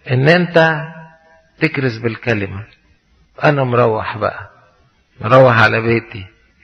ان انت تكرز بالكلمة انا مروح بقى مروح على بيتي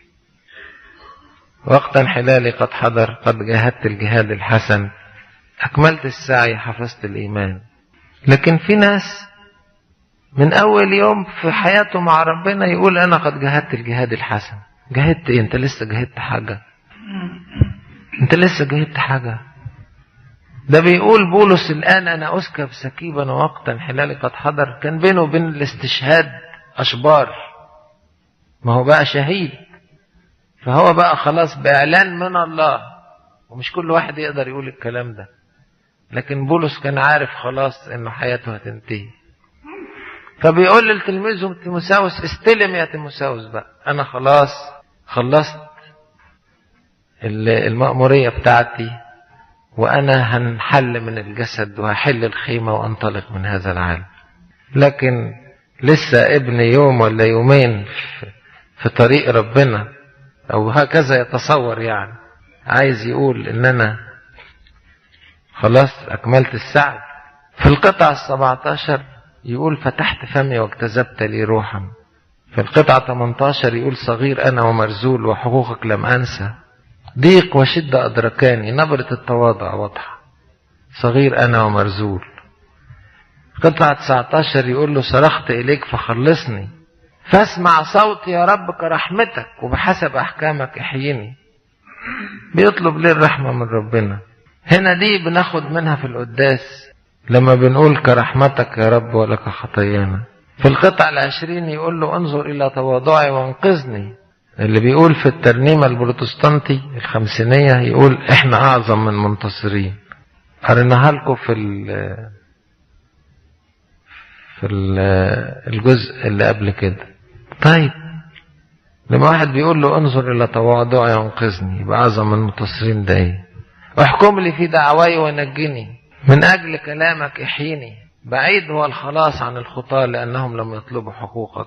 وقت انحلالي قد حضر قد جاهدت الجهاد الحسن اكملت السعي حفظت الايمان لكن في ناس من اول يوم في حياته مع ربنا يقول انا قد جاهدت الجهاد الحسن جاهدت ايه انت لسه جاهدت حاجة انت لسه جاهدت حاجة ده بيقول بولس الآن أنا أسكب سكيبا وقتا انحلالي قد حضر كان بينه وبين الاستشهاد أشبار ما هو بقى شهيد فهو بقى خلاص بإعلان من الله ومش كل واحد يقدر يقول الكلام ده لكن بولس كان عارف خلاص انه حياته هتنتهي فبيقول لتلميذه تيموساوس استلم يا تيموساوس بقى انا خلاص خلصت المأمورية بتاعتي وأنا هنحل من الجسد وهحل الخيمة وأنطلق من هذا العالم لكن لسه ابن يوم ولا يومين في طريق ربنا أو هكذا يتصور يعني عايز يقول إن أنا خلاص أكملت السعي في القطعة السبعة عشر يقول فتحت فمي واجتذبت لي روحا في القطعة 18 يقول صغير أنا ومرزول وحقوقك لم أنسى ضيق وشدة أدركاني نبرة التواضع واضحة صغير أنا ومرزول قطعة 19 يقول له صرخت إليك فخلصني فاسمع صوتي يا رب كرحمتك وبحسب أحكامك احييني بيطلب ليه الرحمة من ربنا هنا دي بناخد منها في القداس لما بنقول كرحمتك يا رب ولك خطايانا في القطعة العشرين يقول له انظر إلى تواضعي وانقذني اللي بيقول في الترنيمة البروتستانتي الخمسينية يقول احنا اعظم من منتصرين قريناها لكم في ال في ال الجزء اللي قبل كده طيب لما واحد بيقول له انظر الى تواضعي وانقذني يبقى اعظم من المنتصرين ده ايه احكم لي في دعواي ونجني من اجل كلامك احيني بعيد هو الخلاص عن الخطاة لانهم لم يطلبوا حقوقك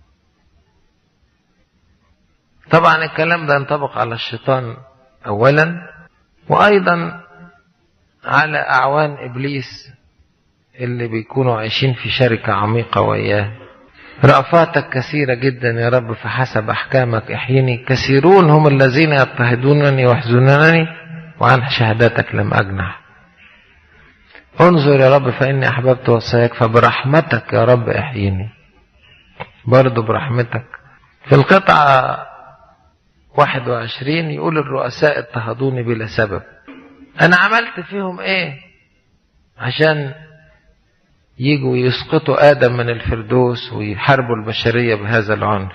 طبعا الكلام ده ينطبق على الشيطان اولا وايضا على اعوان ابليس اللي بيكونوا عايشين في شركة عميقة وإياه رأفاتك كثيرة جدا يا رب فحسب أحكامك احيني كثيرون هم الذين يضطهدونني ويحزنونني وعن شهاداتك لم أجنح انظر يا رب فإني أحببت وصاياك فبرحمتك يا رب احيني برضو برحمتك في القطعة 21 يقول الرؤساء اضطهدوني بلا سبب أنا عملت فيهم إيه عشان يجوا يسقطوا آدم من الفردوس ويحاربوا البشرية بهذا العنف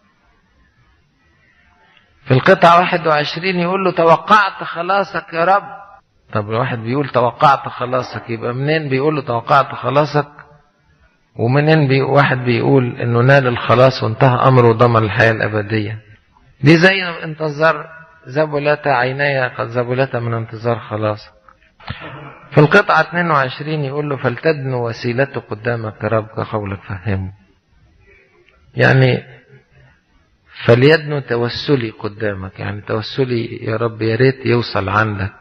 في القطعة 21 يقول له توقعت خلاصك يا رب طب الواحد بيقول توقعت خلاصك يبقى منين بيقول له توقعت خلاصك ومنين بي واحد بيقول انه نال الخلاص وانتهى امره وضمن الحياة الابدية دي زي انتظار زبلت عيني قد زبلت من انتظار خلاصك في القطعة 22 يقول له فلتدنو وسيلته قدامك يا رب كقولك فهمه يعني فليدنو توسلي قدامك يعني توسلي يا رب يا ريت يوصل عندك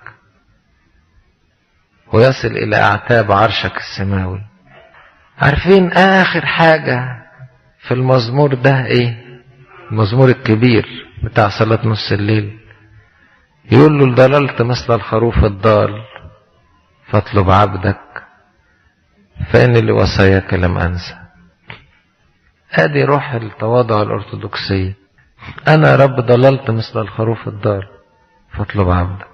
ويصل إلى أعتاب عرشك السماوي عارفين آخر حاجة في المزمور ده إيه المزمور الكبير بتاع صلاة نص الليل يقول له ضللت مثل الخروف الضال فاطلب عبدك فإن لوصاياك لم أنسى ادي روح التواضع الارثوذكسية انا يا رب ضللت مثل الخروف الضال فاطلب عبدك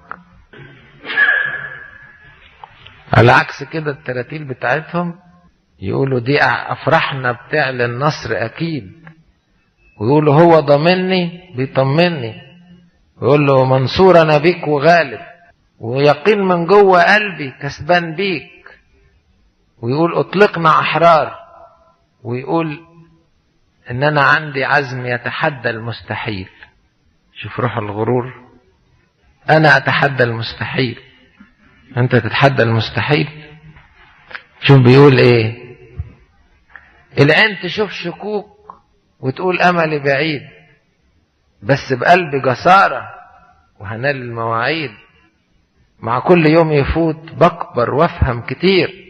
على عكس كده التراتيل بتاعتهم يقولوا دي افرحنا بتعلن نصر اكيد ويقولوا هو ضامني بيطمني ويقول له منصور انا بيك وغالب ويقين من جوه قلبي كسبان بيك ويقول اطلقنا احرار ويقول ان انا عندي عزم يتحدى المستحيل شوف روح الغرور انا اتحدى المستحيل انت تتحدى المستحيل شوف بيقول ايه العين تشوف شكوك وتقول املي بعيد بس بقلب جسارة وهنال المواعيد مع كل يوم يفوت بكبر وافهم كتير